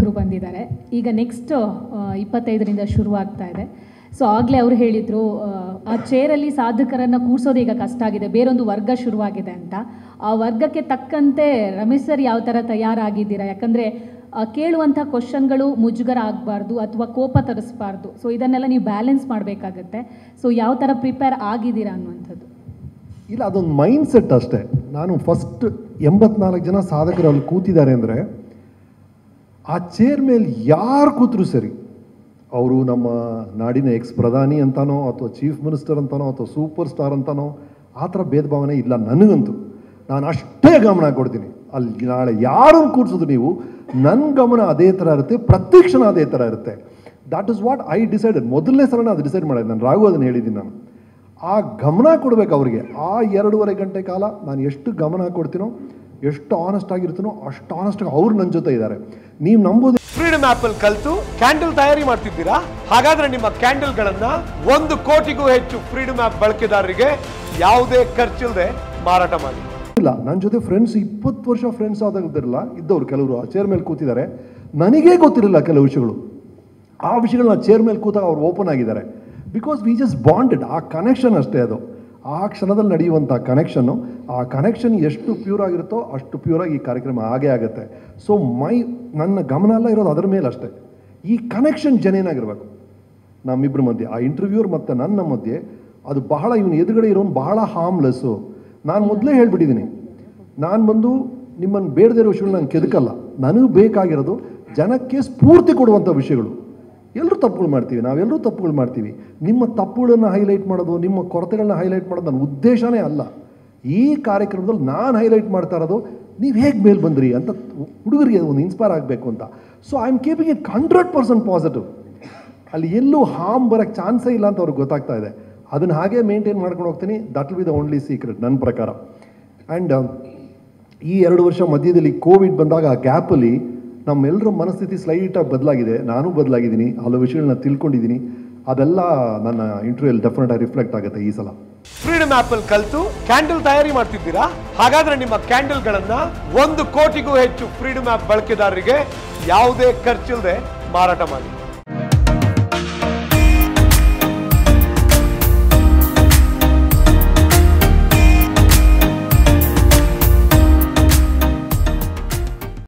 ಸಾಧಕರು ಬಂದಿದ್ದಾರೆ ಈಗ ನೆಕ್ಸ್ಟ್ ಇಪ್ಪತ್ತೈದರಿಂದ ಶುರುವಾಗ್ತಾ ಇದೆ ಸೊ ಆಗಲೇ ಅವರು ಹೇಳಿದರು ಆ ಚೇರಲ್ಲಿ ಸಾಧಕರನ್ನು ಕೂರಿಸೋದು ಈಗ ಕಷ್ಟ ಆಗಿದೆ ಬೇರೊಂದು ವರ್ಗ ಶುರುವಾಗಿದೆ ಅಂತ ಆ ವರ್ಗಕ್ಕೆ ತಕ್ಕಂತೆ ರಮೇಶ್ ಸರ್ ಯಾವ ಥರ ತಯಾರಾಗಿದ್ದೀರಾ ಯಾಕಂದರೆ ಕೇಳುವಂಥ ಕ್ವಶನ್ಗಳು ಮುಜುಗರ ಆಗಬಾರ್ದು ಅಥವಾ ಕೋಪ ತರಿಸ್ಬಾರ್ದು ಸೊ ಇದನ್ನೆಲ್ಲ ನೀವು ಬ್ಯಾಲೆನ್ಸ್ ಮಾಡಬೇಕಾಗತ್ತೆ ಸೊ ಯಾವ ಥರ ಪ್ರಿಪೇರ್ ಆಗಿದ್ದೀರಾ ಅನ್ನುವಂಥದ್ದು ಇಲ್ಲ ಅದೊಂದು ಮೈಂಡ್ ಸೆಟ್ ಅಷ್ಟೇ ನಾನು ಫಸ್ಟ್ ಎಂಬತ್ನಾಲ್ಕು ಜನ ಸಾಧಕರು ಅಲ್ಲಿ ಕೂತಿದ್ದಾರೆ ಅಂದರೆ ಆ ಚೇರ್ ಮೇಲೆ ಯಾರು ಕೂತರು ಸರಿ ಅವರು ನಮ್ಮ ನಾಡಿನ ಎಕ್ಸ್ ಪ್ರಧಾನಿ ಅಂತಾನೋ ಅಥವಾ ಚೀಫ್ ಮಿನಿಸ್ಟರ್ ಅಂತಾನೋ ಅಥವಾ ಸೂಪರ್ ಸ್ಟಾರ್ ಅಂತಾನೋ ಆ ಥರ ಭೇದ ಭಾವನೆ ಇಲ್ಲ ನನಗಂತೂ ನಾನು ಅಷ್ಟೇ ಗಮನ ಕೊಡ್ತೀನಿ ಅಲ್ಲಿ ನಾಳೆ ಯಾರನ್ನು ಕೂರಿಸೋದು ನೀವು ನನ್ನ ಗಮನ ಅದೇ ಥರ ಇರುತ್ತೆ ಪ್ರತಿ ಕ್ಷಣ ಅದೇ ಥರ ಇರುತ್ತೆ that is what I decided ಮೊದಲನೇ ಸಲ ಅದು ಡಿಸೈಡ್ ಮಾಡಿದೆ ನಾನು ರಾಘು ಅದನ್ನು ಹೇಳಿದ್ದೀನಿ ನಾನು ಆ ಗಮನ ಕೊಡಬೇಕು ಅವರಿಗೆ ಆ ಎರಡೂವರೆ ಗಂಟೆ ಕಾಲ ನಾನು ಎಷ್ಟು ಗಮನ ಕೊಡ್ತೀನೋ ಎಷ್ಟು ಆನೆಸ್ಟ್ ಆಗಿರ್ತೀನೋ ಅಷ್ಟು ಆನೆಸ್ಟ್ ಆಗಿ ಅವ್ರು ನನ್ನ ಜೊತೆ ಇದ್ದಾರೆ ನೀವು ನಂಬೋದು ಫ್ರೀಡಮ್ ಆಪ್ ಅಲ್ಲಿ ಕಲಿತು ಕ್ಯಾಂಡಲ್ ತಯಾರಿ ಮಾಡ್ತಿದ್ದೀರಾ ಹಾಗಾದ್ರೆ ನಿಮ್ಮ ಕ್ಯಾಂಡಲ್ ಗಳನ್ನ ಒಂದು ಕೋಟಿಗೂ ಹೆಚ್ಚು ಫ್ರೀಡಮ್ ಆಪ್ ಬಳಕೆದಾರರಿಗೆ ಯಾವುದೇ ಖರ್ಚಿಲ್ಲದೆ ಮಾರಾಟ ಮಾಡಿ ಇಲ್ಲ ನನ್ನ ಜೊತೆ ಫ್ರೆಂಡ್ಸ್ ಇಪ್ಪತ್ತು ವರ್ಷ ಫ್ರೆಂಡ್ಸ್ ಆದಂಗಿರಲ್ಲ ಇದ್ದವ್ರು ಕೆಲವರು ಆ ಚೇರ್ ಮೇಲೆ ಕೂತಿದ್ದಾರೆ ನನಗೇ ಗೊತ್ತಿರಲಿಲ್ಲ ಕೆಲವು ವಿಷಯಗಳು ಆ ವಿಷಯಗಳನ್ನ ಚೇರ್ ಮೇಲೆ ಕೂತಾಗ ಅವ್ರು ಓಪನ್ ಆಗಿದ್ದಾರೆ ಬಿಕಾಸ್ ವಿ ಜಸ್ಟ್ ಬಾಂಡೆಡ್ ಆ ಕನೆಕ್ಷನ್ ಅಷ್ಟೇ ಅದು ಆ ಕ್ಷಣದಲ್ಲಿ ನಡೆಯುವಂಥ ಕನೆಕ್ಷನ್ನು ಆ ಕನೆಕ್ಷನ್ ಎಷ್ಟು ಪ್ಯೂರ್ ಆಗಿರುತ್ತೋ ಅಷ್ಟು ಪ್ಯೂರಾಗಿ ಈ ಕಾರ್ಯಕ್ರಮ ಆಗೇ ಆಗುತ್ತೆ ಸೊ ಮೈ ನನ್ನ ಗಮನ ಎಲ್ಲ ಇರೋದು ಅದರ ಮೇಲೆ ಅಷ್ಟೇ ಈ ಕನೆಕ್ಷನ್ ಜನೇನಾಗಿರ್ಬೇಕು ನಮ್ಮಿಬ್ಬರ ಮಧ್ಯೆ ಆ ಇಂಟರ್ವ್ಯೂರ್ ಮತ್ತು ನನ್ನ ಮಧ್ಯೆ ಅದು ಬಹಳ ಇವನು ಎದುರುಗಡೆ ಇರೋನು ಬಹಳ ಹಾರ್ಮ್ಲೆಸ್ಸು ನಾನು ಮೊದಲೇ ಹೇಳ್ಬಿಟ್ಟಿದ್ದೀನಿ ನಾನು ಬಂದು ನಿಮ್ಮನ್ನು ಬೇಡದೇ ಇರೋ ವಿಷಯಗಳು ನಾನು ಕೆದಕಲ್ಲ ನನಗೆ ಬೇಕಾಗಿರೋದು ಜನಕ್ಕೆ ಸ್ಫೂರ್ತಿ ಕೊಡುವಂಥ ವಿಷಯಗಳು ಎಲ್ಲರೂ ತಪ್ಪುಗಳು ಮಾಡ್ತೀವಿ ನಾವೆಲ್ಲರೂ ತಪ್ಪುಗಳು ಮಾಡ್ತೀವಿ ನಿಮ್ಮ ತಪ್ಪುಗಳನ್ನು ಹೈಲೈಟ್ ಮಾಡೋದು ನಿಮ್ಮ ಕೊರತೆಗಳನ್ನ ಹೈಲೈಟ್ ಮಾಡೋದು ನನ್ನ ಉದ್ದೇಶನೇ ಅಲ್ಲ ಈ ಕಾರ್ಯಕ್ರಮದಲ್ಲಿ ನಾನು ಹೈಲೈಟ್ ಮಾಡ್ತಾ ಇರೋದು ನೀವು ಹೇಗೆ ಮೇಲೆ ಬಂದ್ರಿ ಅಂತ ಹುಡುಗರಿಗೆ ಒಂದು ಇನ್ಸ್ಪೈರ್ ಆಗಬೇಕು ಅಂತ so I am keeping it hundred percent positive ಅಲ್ಲಿ ಎಲ್ಲೂ ಹಾಮ್ ಬರೋಕ್ಕೆ ಚಾನ್ಸೇ ಇಲ್ಲ ಅಂತ ಅವ್ರಿಗೆ ಗೊತ್ತಾಗ್ತಾ ಇದೆ ಅದನ್ನು ಹಾಗೆ ಮೇಂಟೈನ್ ಮಾಡ್ಕೊಂಡು ಹೋಗ್ತೀನಿ that will be the only secret ನನ್ನ ಪ್ರಕಾರ ಆ್ಯಂಡ್ ಈ ಎರಡು ವರ್ಷ ಮಧ್ಯದಲ್ಲಿ ಕೋವಿಡ್ ಬಂದಾಗ ಆ ಗ್ಯಾಪಲ್ಲಿ ನಮ್ಮೆಲ್ಲರ ಮನಸ್ಥಿತಿ ಸ್ಲೈಟಾಗಿ ಬದಲಾಗಿದೆ ನಾನು ಬದಲಾಗಿದ್ದೀನಿ ಹಲವು ವಿಷಯಗಳನ್ನ ತಿಳ್ಕೊಂಡಿದ್ದೀನಿ ಅದೆಲ್ಲ ನನ್ನ ಇಂಟರ್ವ್ಯೂಲ್ಲಿ ಡೆಫಿನೆಟ್ ಆಗಿ ರಿಫ್ಲೆಕ್ಟ್ ಆಗುತ್ತೆ ಈ ಸಲ ಫ್ರೀಡಮ್ ಆಪ್ ಅಲ್ಲಿ ಕಲಿತು ಕ್ಯಾಂಡಲ್ ತಯಾರಿ ಮಾಡ್ತಿದ್ದೀರಾ ಹಾಗಾದ್ರೆ ನಿಮ್ಮ ಕ್ಯಾಂಡಲ್ ಗಳನ್ನ ಒಂದು ಕೋಟಿಗೂ ಹೆಚ್ಚು ಫ್ರೀಡಮ್ ಆಪ್ ಬಳಕೆದಾರರಿಗೆ ಯಾವುದೇ ಖರ್ಚಿಲ್ಲದೆ ಮಾರಾಟ ಮಾಡಿ